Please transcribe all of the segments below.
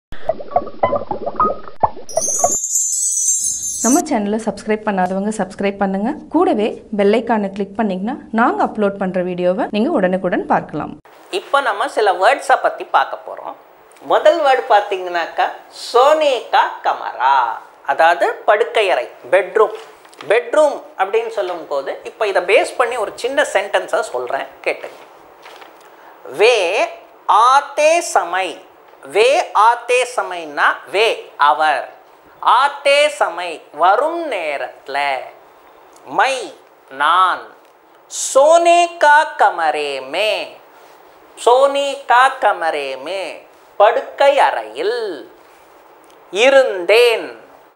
நம்ம சேனலை சப்ஸ்கிரைப் பண்ணாதவங்க சப்ஸ்கிரைப் பண்ணுங்க கூடவே பெல் ஐக்கானை கிளிக் பண்ணிங்கன்னா நாங்கள் அப்லோட் பண்ணுற வீடியோவை நீங்கள் உடனுக்குடன் பார்க்கலாம் இப்போ நம்ம சில வேர்ட்ஸை பற்றி பார்க்க போகிறோம் முதல் வேர்டு பார்த்தீங்கன்னாக்கா சோனேகா கமரா அதாவது படுக்கையறை பெட்ரூம் பெட்ரூம் அப்படின்னு சொல்லும்போது இப்போ இதை பேஸ் பண்ணி ஒரு சின்ன சென்டென்ஸை சொல்கிறேன் கேட்டுங்க வே ஆத்தே சமை வே ஆத்தே சமைன்னா வே அவர் ஆத்தே சமை வரும் நேரத்தில் மை நான் சோனே கா கமரே மே சோனே கா கமரே மே படுக்கை அறையில் இருந்தேன்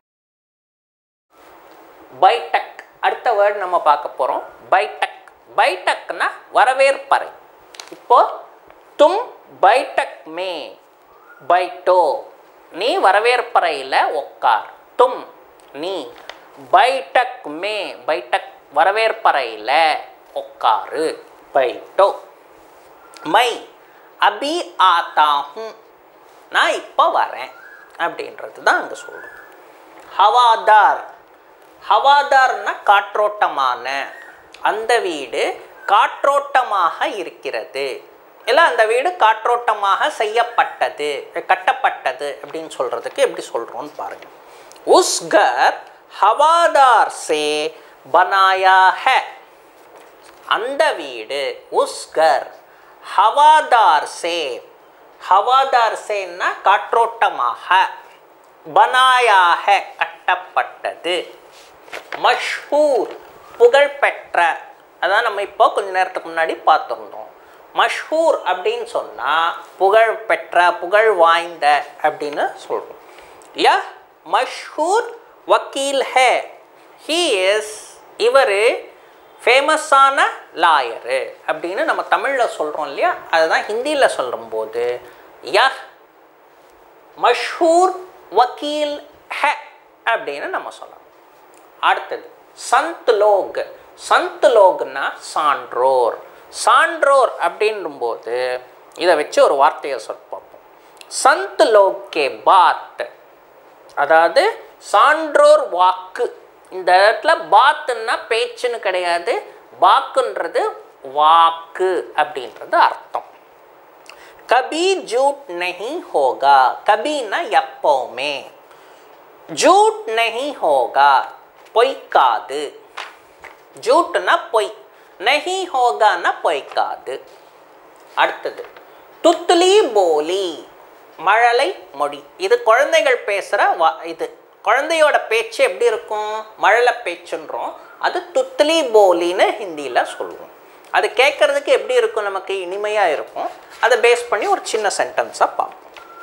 பைடக் அடுத்த வேர்டு நம்ம பார்க்க போகிறோம் பைடக் பைடக்னா வரவேற்பறை இப்போ தும் பைடக் மே பைட்டோ நீ வரவேற்பறையில் உக்கார் தும் நீ பைடக் மே பைடக் வரவேற்பறையில் உக்காரு பைட்டோ மை அபி ஆத்தாஹும் நான் இப்போ வரேன் அப்படின்றது தான் அங்கே சொல்கிறோம் ஹவாதார் ஹவாதார்னா காற்றோட்டமான அந்த வீடு காற்றோட்டமாக இருக்கிறது இல்லை அந்த வீடு காற்றோட்டமாக செய்யப்பட்டது கட்டப்பட்டது அப்படின்னு சொல்கிறதுக்கு எப்படி சொல்கிறோன்னு பாருங்கள் உஸ் கர் ஹவாதார் சே பனாயா ஹே அந்த வீடு உஸ்கர் ஹவாதார் சே ஹவாதார் சேன்னா காற்றோட்டமாக பனாயாக கட்டப்பட்டது மஷ்ஹூர் புகழ்பெற்ற அதான் நம்ம இப்போ கொஞ்ச நேரத்துக்கு முன்னாடி பார்த்துருந்தோம் மஷ்ஹூர் அப்படின்னு சொன்னால் புகழ் பெற்ற புகழ் வாய்ந்த அப்படின்னு சொல்கிறோம் யா மஷ்ஹூர் வக்கீல் ஹே ஹீ இஸ் இவர் ஃபேமஸான லாயரு அப்படின்னு நம்ம தமிழில் சொல்கிறோம் இல்லையா அதுதான் ஹிந்தியில் சொல்லும்போது யஹ் மஷ்ஹூர் வக்கீல் ஹ அப்படின்னு நம்ம சொல்லலாம் அடுத்தது சந்த் லோக் சந்த் லோக்னா சான்றோர் சான்றோர் அப்படின்னும்போது இதை வச்சு ஒரு வார்த்தையை சொல் பார்ப்போம் சந்த் லோக் கே பாத் அதாவது சான்றோர் வாக்கு இந்த இடத்துல பாத்துன்னா பேச்சுன்னு கிடையாது வாக்குன்றது வாக்கு அப்படின்றது அர்த்தம் கபி ஜூட் நஹி ஹோகா கபின்னா எப்பவுமே ஜூட் நஹி ஹோகா பொய்க்காது ஜூட்னா பொய் நஹி ஹோகான்னா பொய்க்காது அடுத்தது துத்துலி போலி மழலை மொழி இது குழந்தைகள் பேசுகிற வா இது குழந்தையோட பேச்சு எப்படி இருக்கும் மழலை பேச்சுன்றோம் அது துத்லி போலின்னு ஹிந்தியில் சொல்லுவோம் அது கேட்குறதுக்கு எப்படி இருக்கும் நமக்கு இனிமையாக இருக்கும் அதை பேஸ் பண்ணி ஒரு சின்ன சென்டென்ஸாக பார்ப்போம்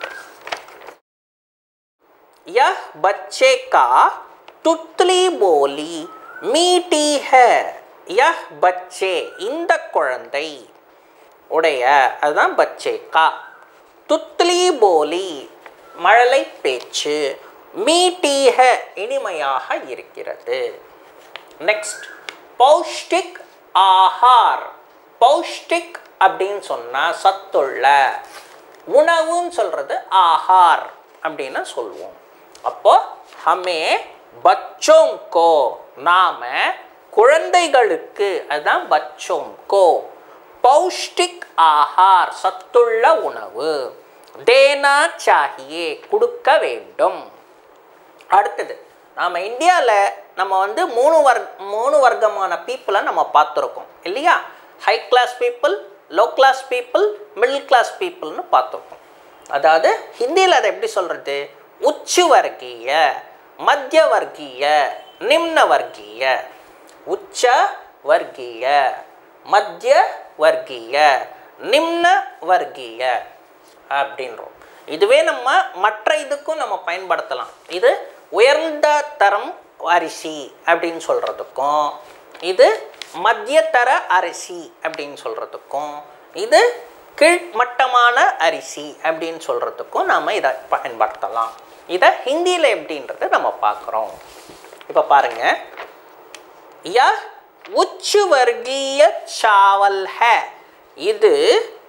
यह बच्चे का तुतली बोली மீட்டி है यह बच्चे இந்த குழந்தை உடைய அதுதான் பச்சே கா துத்லி போலி மழலை பேச்சு மீட்டீக இனிமையாக இருக்கிறது நெக்ஸ்ட் பௌஷ்டிக் ஆஹார் பௌஷ்டிக் அப்படின்னு சொன்னால் சத்துள்ள உணவுன்னு சொல்கிறது ஆஹார் அப்படின்னு சொல்லுவோம் அப்போ ஹமே பச்சோங்கோ நாம குழந்தைகளுக்கு அதுதான் பச்சோங்கோ பௌஷ்டிக் ஆஹார் சத்துள்ள உணவு தேனா சாகியே கொடுக்க வேண்டும் அடுத்தது நாம் இந்தியாவில் நம்ம வந்து மூணு வர் மூணு வர்க்கமான பீப்புளை நம்ம பார்த்துருக்கோம் இல்லையா high class people low class people middle class பீப்புள்னு பார்த்துருக்கோம் அதாவது ஹிந்தியில் அதை எப்படி சொல்கிறது உச்சு வர்க்கீய மத்திய வர்க்கீய நிம்ன வர்க்கீய உச்ச வர்க்கீய மத்திய வர்க்கீய நிம்ன வர்க்கீய அப்படின்றோம் இதுவே நம்ம மற்ற இதுக்கும் நம்ம பயன்படுத்தலாம் இது உயர்ந்த தரம் அரிசி அப்படின்னு சொல்கிறதுக்கும் இது மத்தியதர அரிசி அப்படின்னு சொல்கிறதுக்கும் இது கீழ்மட்டமான அரிசி அப்படின்னு சொல்கிறதுக்கும் நாம் இதை பயன்படுத்தலாம் இதை ஹிந்தியில் எப்படின்றது நம்ம பார்க்குறோம் இப்போ பாருங்கள் यह उच्च वर्गीय चावल है இது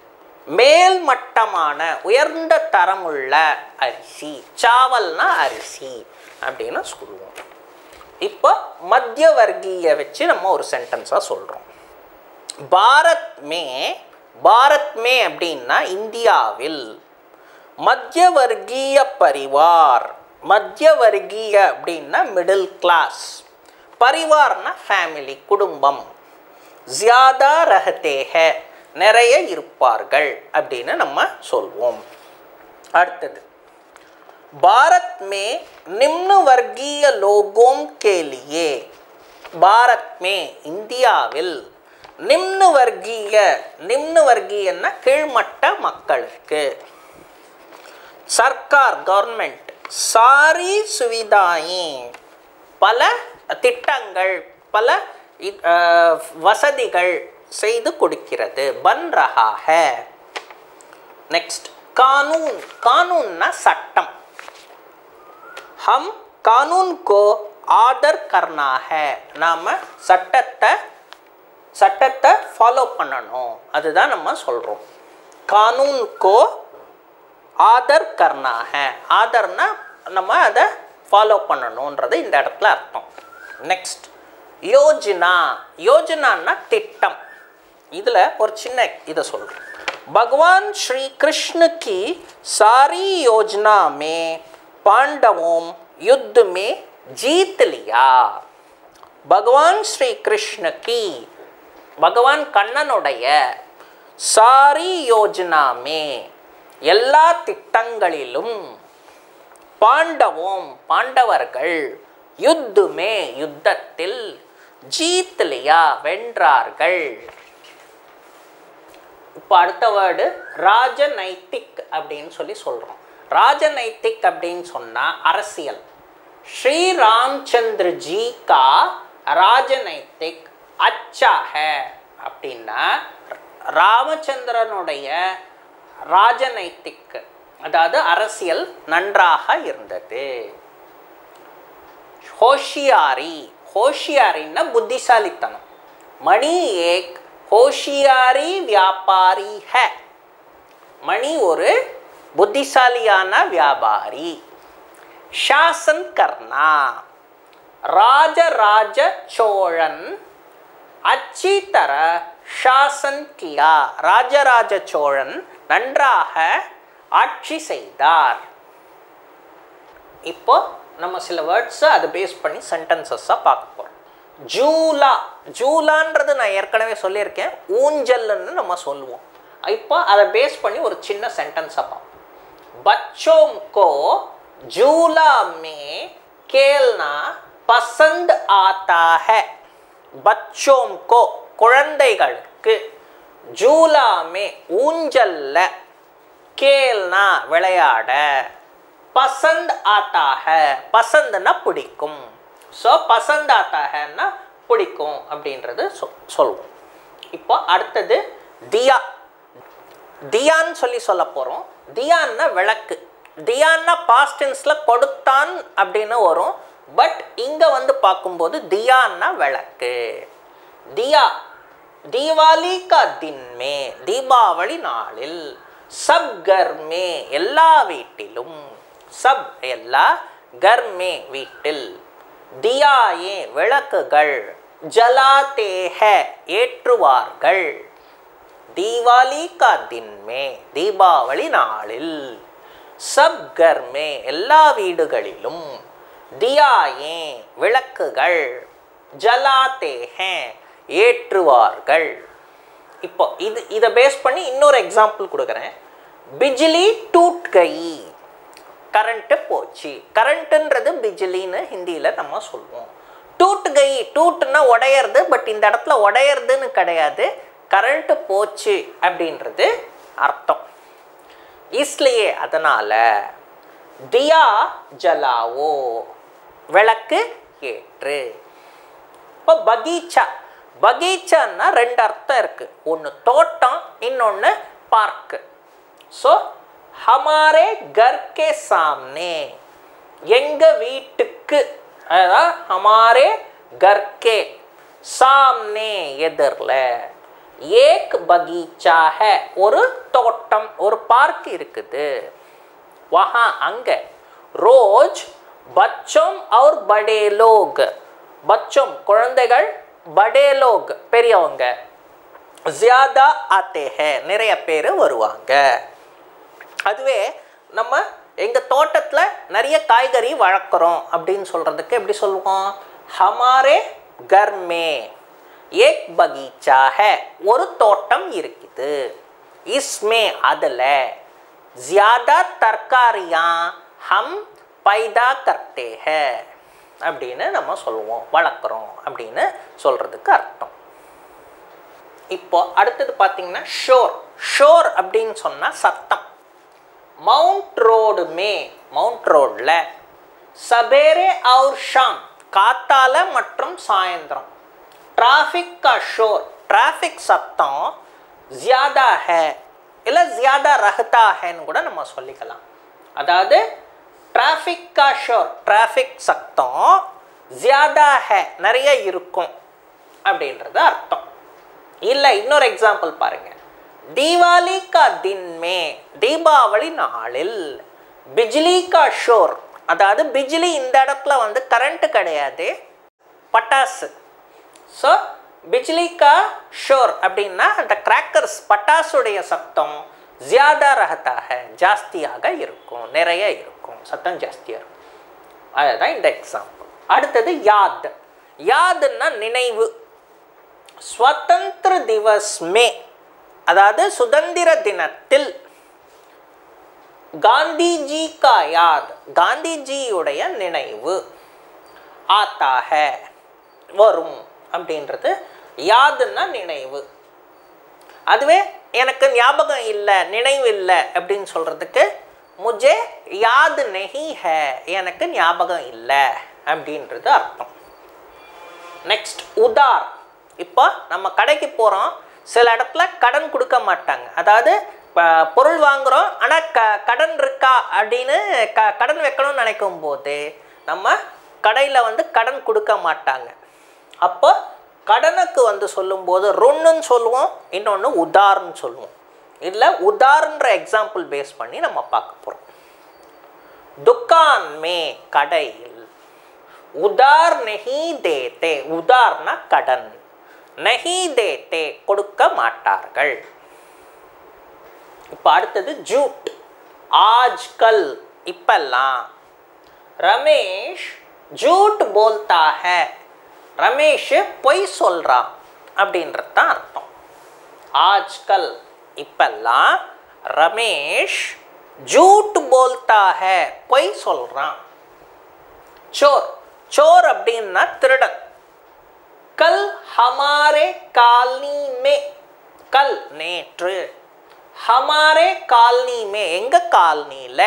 மேல்மட்டமான உயர்ந்த தரமுள்ள அரிசி சாவல்னா அரிசி அப்படின்னு சொல்லுவோம் இப்போ மத்திய வர்க்கீய வச்சு நம்ம ஒரு சென்டென்ஸாக சொல்கிறோம் பாரத் மே பாரத் மே அப்படின்னா இந்தியாவில் மத்திய வர்க்கீய பரிவார் மத்திய வர்க்கீய அப்படின்னா மிடில் கிளாஸ் பரிவார்னா ஃபேமிலி குடும்பம் ஜியாதா ரஹத்தேக நிறைய இருப்பார்கள் அப்படின்னு நம்ம சொல்வோம் அடுத்தது भारत में निम्न वर्गीय लोगों के लिए பாரத் மே இந்தியாவில் நிம்ன வர்க்கீய நிம்ன வர்க்கீயன்னா கீழ்மட்ட மக்களுக்கு சர்க்கார் கவர்மெண்ட் சாரி சுவிதாயே பல திட்டங்கள் பல இ- அஹ், வசதிகள் செய்து கொடுக்கிறது பன் ரஹா ஹே नेक्स्ट कानून कानून ना சட்டம் हम कानून को ஆதர் करना है நாம சட்டத்தை சட்டத்தை ஃபாலோ பண்ணணும் அதுதான் நம்ம சொல்கிறோம் கானூன் கோ ஆதர் கர்னா ஹே ஆதர்னா நம்ம அதை ஃபாலோ பண்ணணுன்றது இந்த இடத்துல அர்த்தம் நெக்ஸ்ட் யோஜனா யோஜனான்னா திட்டம் இதில் ஒரு சின்ன இதை சொல்கிறேன் भगवान श्री कृष्ण की सारी योजना में पांडवों युद्ध में जीत लिया பகவான் ஸ்ரீ கிருஷ்ண கி பகவான் கண்ணனுடைய சாரி யோஜனாமே எல்லா திட்டங்களிலும் பாண்டவோம் பாண்டவர்கள் யுத்துமே யுத்தத்தில் ஜீத்லியா வென்றார்கள் இப்போ அடுத்த வேர்டு ராஜநைத்திக் அப்படின்னு சொல்லி சொல்கிறோம் ராஜநைத்திக் அப்படின்னு சொன்னால் அரசியல் ஸ்ரீ ராம்சந்திர ஜி கா ராஜநைத்திக் அச்சா ஹே அப்படின்னா ராமச்சந்திரனுடைய ராஜநைத்திக் அதாவது அரசியல் நன்றாக இருந்தது ஹோஷியாரி ஹோஷியாரின்னா புத்திசாலித்தனம் மணி ஏக் ஹோஷியாரி வியாபாரி ஹே மணி ஒரு புத்திசாலியான வியாபாரி शासन करना ராஜராஜ சோழன் अच्छी तरह சாசன் கியா ராஜராஜ சோழன் நன்றாக ஆட்சி செய்தார் இப்போ நம்ம சில வேர்ட்ஸை அதை பேஸ் பண்ணி சென்டென்சஸாக பார்க்க போகிறோம் ஜூலா ஜூலான்றது நான் ஏற்கனவே சொல்லியிருக்கேன் ஊஞ்சல்னு நம்ம சொல்லுவோம் இப்போ அதை பேஸ் பண்ணி ஒரு சின்ன சென்டென்ஸாக பார்ப்போம் बच्चों को झूला में खेलना पसंद आता है बच्चों को குழந்தைகளுக்கு ஜூலாமே ஊஞ்சல்ல கேல்னா விளையாட பசந்த் ஆத்தாக பசந்துன்னா பிடிக்கும் ஸோ பசந்த் ஆத்தாகன்னா பிடிக்கும் அப்படின்றது சொ சொல்லுவோம் இப்போ அடுத்தது தியா தியான்னு சொல்லி சொல்ல போகிறோம் தியான்னா விளக்கு தியான்னா பாஸ்டன்ஸில் கொடுத்தான் அப்படின்னு வரும் பட் இங்கே வந்து பார்க்கும்போது தியான்னா விளக்கு தியா தீபாவளி கா தின்மே தீபாவளி நாளில் சப் கர்மே எல்லா வீட்டிலும் சப் எல்லா கர்மே வீட்டில் தியாயே விளக்குகள் ஜலாத்தேக ஏற்றுவார்கள் தீபாவளி கா தின் மே தீபாவளி நாளில் சப் கர் மே எல்லா வீடுகளிலும் தியாயே விளக்குகள் ஜலாத்தே ஹே ஏற்றுவார்கள் இப்போ இது இதை பேஸ் பண்ணி இன்னொரு எக்ஸாம்பிள் கொடுக்குறேன் பிஜிலி டூட் கை கரண்ட்டு போச்சு கரண்ட்டுன்றது பிஜிலின்னு ஹிந்தியில் நம்ம சொல்லுவோம் டூட் கை டூட்னா உடையிறது பட் இந்த இடத்துல உடையிறதுன்னு கிடையாது கரண்ட்டு போச்சு அப்படின்றது அர்த்தம் இஸ்லியே அதனால் தியா ஜலாவோ விளக்கு ஏற்று இப்போ பகீச்சா பகீச்சான்னா ரெண்டு அர்த்தம் இருக்குது ஒன்று தோட்டம் இன்னொன்று பார்க்கு ஸோ ஹமாரே கர்கே சாம்னே எங்கள் வீட்டுக்கு அதாவது ஹமாரே கர்கே சாம்னே எதிரில் ஏக் பகீச்சா ஹே ஒரு தோட்டம் ஒரு பார்க் இருக்குது வஹா அங்க ரோஜ் பச்சோம் और बड़े लोग பச்சோம் குழந்தைகள் படே லோக் பெரியவங்க ஜியாதா ஆத்தே ஹே நிறைய பேர் வருவாங்க அதுவே நம்ம எங்கள் தோட்டத்தில் நிறைய காய்கறி வளர்க்குறோம் அப்படின்னு சொல்கிறதுக்கு எப்படி சொல்லுவோம் ஹமாரே கர்மே ஏக் பகீச்சா ஹே ஒரு தோட்டம் இருக்குது இஸ்மே அதில் ஜியாதா தர்காரியா ஹம் பைதா கர்த்தே ஹே அப்படின்னு நம்ம சொல்லுவோம் வளர்க்குறோம் அப்படின்னு சொல்கிறதுக்கு அர்த்தம் இப்போ அடுத்தது பார்த்தீங்கன்னா ஷோர் ஷோர் அப்படின்னு சொன்னால் சத்தம் மவுண்ட் ரோடு மே மவுண்ட் ரோடில் சபேரே அவுர் ஷாம் காத்தால மற்றும் சாயந்தரம் டிராஃபிக் கா ஷோர் டிராஃபிக் சத்தம் ஜியாதா ஹே இல்லை ஜியாதா ரஹ்தா ஹேன்னு கூட நம்ம சொல்லிக்கலாம் அதாவது டிராஃபிக் கா ஷோர் டிராஃபிக் சத்தம் ஜியாதா ஹே நிறைய இருக்கும் அப்படின்றது அர்த்தம் இல்லை இன்னொரு எக்ஸாம்பிள் பாருங்க தீபாவளி கா தின் மே தீபாவளி நாளில் பிஜ்லி கா ஷோர் அதாவது பிஜ்லி இந்த இடத்துல வந்து கரண்ட் கிடையாது பட்டாசு ஸோ பிஜ்லி கா ஷோர் அப்படின்னா அந்த கிராக்கர்ஸ் பட்டாசுடைய சத்தம் ஜியாதா ரகத்தாக ஜாஸ்தியாக இருக்கும் நிறைய இருக்கும் சத்தம் ஜாஸ்தியாக இருக்கும் அதுதான் இந்த எக்ஸாம்பிள் அடுத்தது யாத் யாதுன்னா நினைவு ஸ்வதந்திர திவஸ் மே அதாவது சுதந்திர தினத்தில் காந்திஜி கா யாத் காந்திஜியுடைய நினைவு ஆத்தா ஹே வரும் அப்படின்றது யாதுன்னா நினைவு அதுவே எனக்கு ஞாபகம் இல்லை நினைவு இல்லை அப்படின்னு சொல்கிறதுக்கு முஜே யாது நெஹி ஹே எனக்கு ஞாபகம் இல்லை அப்படின்றது அர்த்தம் நெக்ஸ்ட் உதார் இப்போ நம்ம கடைக்கு போகிறோம் சில இடத்துல கடன் கொடுக்க மாட்டாங்க அதாவது இப்போ பொருள் வாங்குகிறோம் ஆனால் க கடன் இருக்கா அப்படின்னு க கடன் வைக்கணும்னு நினைக்கும் போது நம்ம கடையில் வந்து கடன் கொடுக்க மாட்டாங்க அப்போ கடனுக்கு வந்து சொல்லும்போது ரொன்னுன்னு சொல்லுவோம் இன்னொன்று உதார்னு சொல்லுவோம் இதில் உதார்ன்ற எக்ஸாம்பிள் பேஸ் பண்ணி நம்ம பார்க்க போகிறோம் துக்கான் மே கடையில் உதார் நெஹி தேத்தே உதார்னா கடன் நெஹி தேத்தே கொடுக்க மாட்டார்கள் இப்போ அடுத்தது ஜூட் ஆஜ்கல் இப்பெல்லாம் ரமேஷ் ஜூட் போல்தா ஹே ரமேஷ் பொய் சொல்கிறான் அப்படின்றது தான் அர்த்தம் ஆஜ்கல் இப்பெல்லாம் ரமேஷ் ஜூட் போல்தா ஹே பொய் சொல்கிறான் சோர் சோர் அப்படின்னா திருடன் கல் ஹமாரே கால்னி மே கல் நேற்று ஹமாரே கால்னி மே எங்க காலனியில்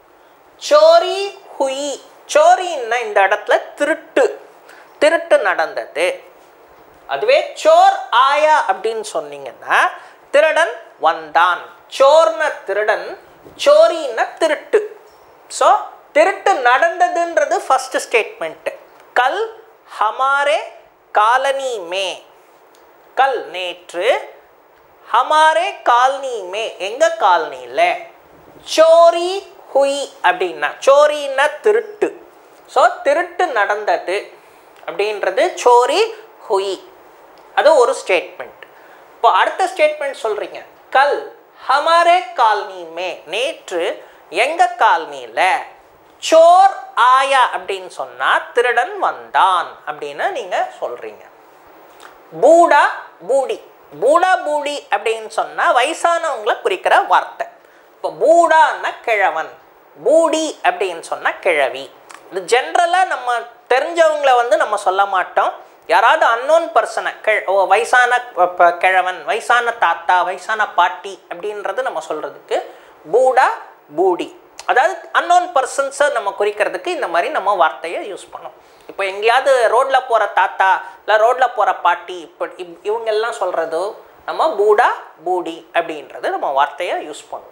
சோரி ஹுயி சோரின்னா இந்த இடத்துல திருட்டு திருட்டு நடந்தது அதுவே சோர் ஆயா அப்படின்னு சொன்னீங்கன்னா திருடன் வந்தான் சோர்ன திருடன் சோரின்னா திருட்டு ஸோ திருட்டு நடந்ததுன்றது ஃபர்ஸ்ட் ஸ்டேட்மெண்ட்டு கல் ஹமாரே காலனி மே கல் நேற்று ஹமாரே காலனி மே எங்கள் காலனியில் சோரி ஹுய் அப்படின்னா சோரின்னா திருட்டு ஸோ திருட்டு நடந்தது அப்படின்றது சோரி ஹுய் அது ஒரு ஸ்டேட்மெண்ட் இப்போ அடுத்த ஸ்டேட்மெண்ட் சொல்கிறீங்க கல் ஹமாரே காலனி மே நேற்று எங்கள் காலனியில் சோர் ஆயா அப்படின்னு சொன்னால் திருடன் வந்தான் அப்படின்னு நீங்கள் சொல்கிறீங்க பூடா பூடி பூடா பூடி அப்படின்னு சொன்னால் வயசானவங்களை குறிக்கிற வார்த்தை இப்போ பூடான்னா கிழவன் பூடி அப்படின்னு சொன்னால் கிழவி இது ஜென்ரலாக நம்ம தெரிஞ்சவங்கள வந்து நம்ம சொல்ல மாட்டோம் யாராவது அன்னோன் பர்சனை கி ஓ வயசான ப- ப- கிழவன் வயசான தாத்தா வயசான பாட்டி அப்படின்றது நம்ம சொல்கிறதுக்கு பூடா பூடி அதாவது அன்னோன் பர்சன்ஸை நம்ம குறிக்கிறதுக்கு இந்த மாதிரி நம்ம வார்த்தையை யூஸ் பண்ணோம் இப்போ எங்கேயாவது ரோட்டில் போகிற தாத்தா இல்லை ரோட்டில் போகிற பாட்டி இப்போ இவ்- இவங்கெல்லாம் சொல்கிறதோ நம்ம பூடா பூடி அப்படின்றது நம்ம வார்த்தையை யூஸ் பண்ணுவோம்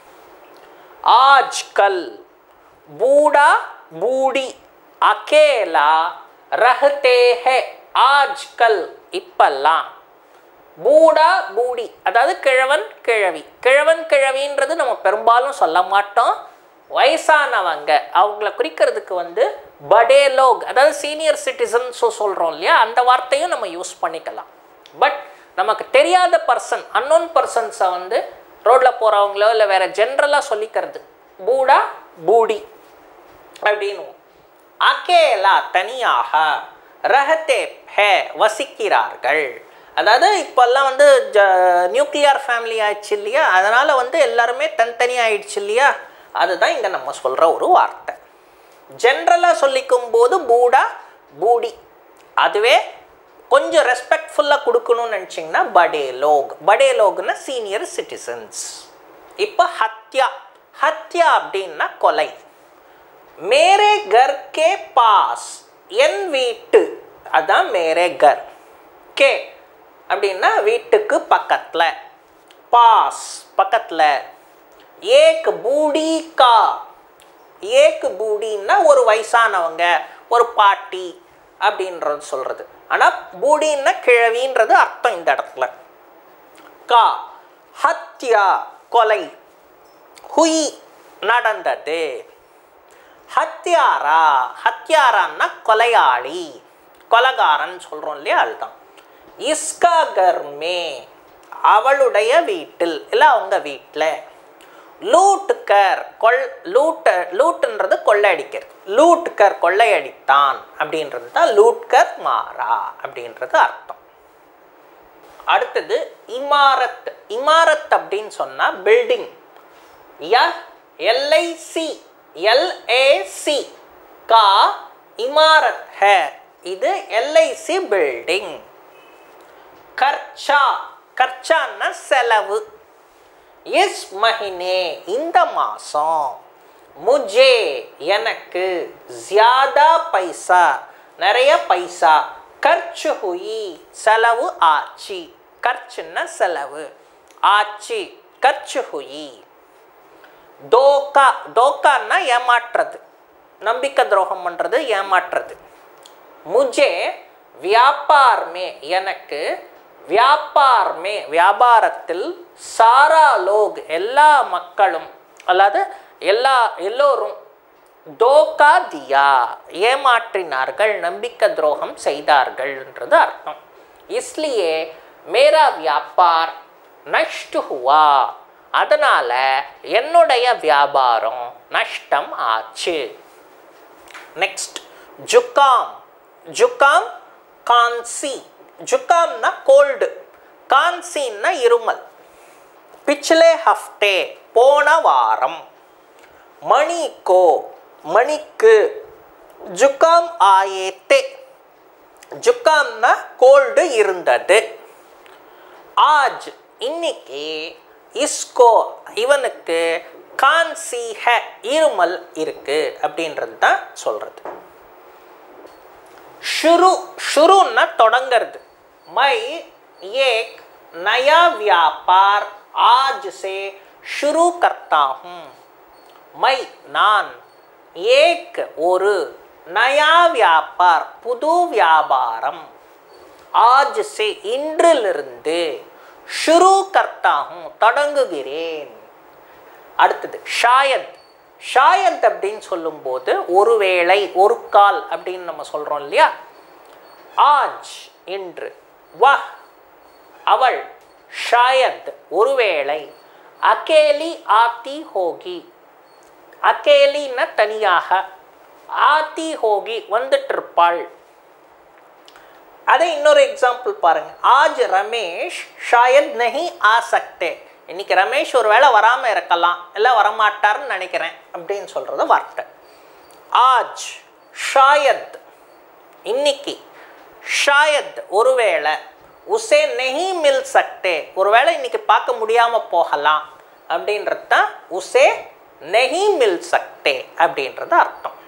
आजकल बूढ़ा बूढ़ी अकेला रहते हैं आजकल இப்பெல்லாம் பூடா பூடி அதாவது கிழவன் கிழவி கிழவன் கிழவின்றது நம்ம பெரும்பாலும் சொல்ல மாட்டோம் வயசானவங்க அவங்கள குறிக்கிறதுக்கு வந்து படே லோக் அதாவது சீனியர் சிட்டிசன்ஸோ சொல்கிறோம் இல்லையா அந்த வார்த்தையும் நம்ம யூஸ் பண்ணிக்கலாம் பட் நமக்கு தெரியாத பர்சன் அன்னோன் பர்சன்ஸை வந்து ரோட்டில் போகிறவங்களோ இல்லை வேற ஜென்ரலாக சொல்லிக்கிறது பூடா பூடி அப்படின்னு அகேலா தனியாக ரஹத்தே ஹே வசிக்கிறார்கள் அதாவது இப்போல்லாம் வந்து ஜ நியூக்ளியர் ஃபேமிலி ஆயிடுச்சு இல்லையா அதனால் வந்து எல்லாருமே தனித்தனி ஆயிடுச்சு இல்லையா அதுதான் இங்கே நம்ம சொல்கிற ஒரு வார்த்தை ஜென்ரலாக சொல்லிக்கும் போது பூடா பூடி அதுவே கொஞ்சம் ரெஸ்பெக்ட்ஃபுல்லாக கொடுக்கணும்னு நினச்சிங்கன்னா படே லோக் படே லோக்னா சீனியர் சிட்டிசன்ஸ் இப்போ ஹத்யா ஹத்யா அப்படின்னா கொலை மேரே கர் கே பாஸ் என் வீட்டு அதான் மேரே கர் கே அப்படின்னா வீட்டுக்கு பக்கத்தில் பாஸ் பக்கத்தில் ஏக் பூடி கா ஏக்கு பூடின்னா ஒரு வயசானவங்க ஒரு பாட்டி அப்படின்றது சொல்கிறது ஆனால் பூடின்னா கிழவின்றது அர்த்தம் இந்த இடத்துல கா ஹத்யா கொலை ஹுய் நடந்தது ஹத்யாரா ஹத்யாரான்னா கொலையாளி கொலகாரன் சொல்கிறோம் இல்லையா அதுதான் இஸ்கா கர்மே அவளுடைய வீட்டில் இல்லை அவங்க வீட்டில் லூட்டுக்கர் கொள் லூட்ட லூட்டுன்றது கொள்ளையடிக்கிறது லூட்டுக்கர் கொள்ளையடித்தான் அப்படின்றது தான் லூட்கர் மாறா அப்படின்றது அர்த்தம் அடுத்தது இமாரத் இமாரத் அப்படின்னு சொன்னால் பில்டிங் ய எல்ஐசி எல்ஏசி கா இமாரத் ஹே இது எல்ஐசி பில்டிங் கர்ச்சா கர்ச்சான்னா செலவு இஸ் மஹினே இந்த மாதம் முஜே எனக்கு ஜியாதா பைசா நிறைய பைசா கர்ச்சு ஹுயி செலவு ஆச்சு கர்ச்சுன்னா செலவு ஆச்சு கர்ச்சு ஹுயி தோக்கா தோக்கான்னா ஏமாற்றுறது நம்பிக்கை துரோகம் பண்ணுறது ஏமாற்றுறது முஜே வியாபார் மே எனக்கு வியாபார் மே வியாபாரத்தில் சாரா லோக் எல்லா மக்களும் அல்லாது எல்லா எல்லோரும் தோக்கா தியா ஏமாற்றினார்கள் நம்பிக்கை துரோகம் செய்தார்கள்ன்றது அர்த்தம் இஸ்லியே மேரா வியாபார் நஷ்டு ஹுவா அதனால் என்னுடைய வியாபாரம் நஷ்டம் ஆச்சு நெக்ஸ்ட் ஜுக்காம் ஜுக்காம் கான்சி ஜுக்காம்னா கோல்டு கான்சின்னா இருமல் பிச்லே ஹஃப்டே போன வாரம் மணிக்கோ மணிக்கு ஜுக்காம் ஆயேத்தே ஜுக்காம்னா கோல்டு இருந்தது ஆஜ் இன்னைக்கு இஸ்கோ இவனுக்கு கான்சி ஹ இருமல் இருக்கு அப்படின்றது தான் சொல்றது ஷுரு ஷுருன்னா தொடங்கிறது மை ஏக் நயா வியாபார் ஆஜ் சே ஷுரு கர்த்தா ஹூம் மை நான் ஏக் ஒரு நயா வியாபார் புது வியாபாரம் ஆஜ் சே இன்றிலிருந்து ஷுரு கர்த்தாகும் தொடங்குகிறேன் அடுத்தது ஷாயத் ஷாயத் அப்படின்னு சொல்லும்போது ஒருவேளை ஒரு கால் அப்படின்னு நம்ம சொல்கிறோம் இல்லையா ஆஜ் இன்று வஹ் அவள் ஷாயத் ஒருவேளை அகேலி ஆத்தி ஹோகி அகேலின்னா தனியாக ஆத்தி ஹோகி வந்துட்டு இருப்பாள் அதே இன்னொரு எக்ஸாம்பிள் பாருங்க ஆஜ் ரமேஷ் ஷாயத் நஹி ஆ சக்தே இன்னைக்கு ரமேஷ் ஒரு வேளை வராமல் இருக்கலாம் இல்லை வரமாட்டார்னு நினைக்கிறேன் அப்படின்னு சொல்கிறது வார்த்தை ஆஜ் ஷாயத் இன்னைக்கு ஷாயத் ஒருவேளை உசே நெஹி மில் சக்தே ஒருவேளை இன்னைக்கு பார்க்க முடியாமல் போகலாம் அப்படின்றது தான் உசே நெஹி மில் சக்தே அப்படின்றது அர்த்தம்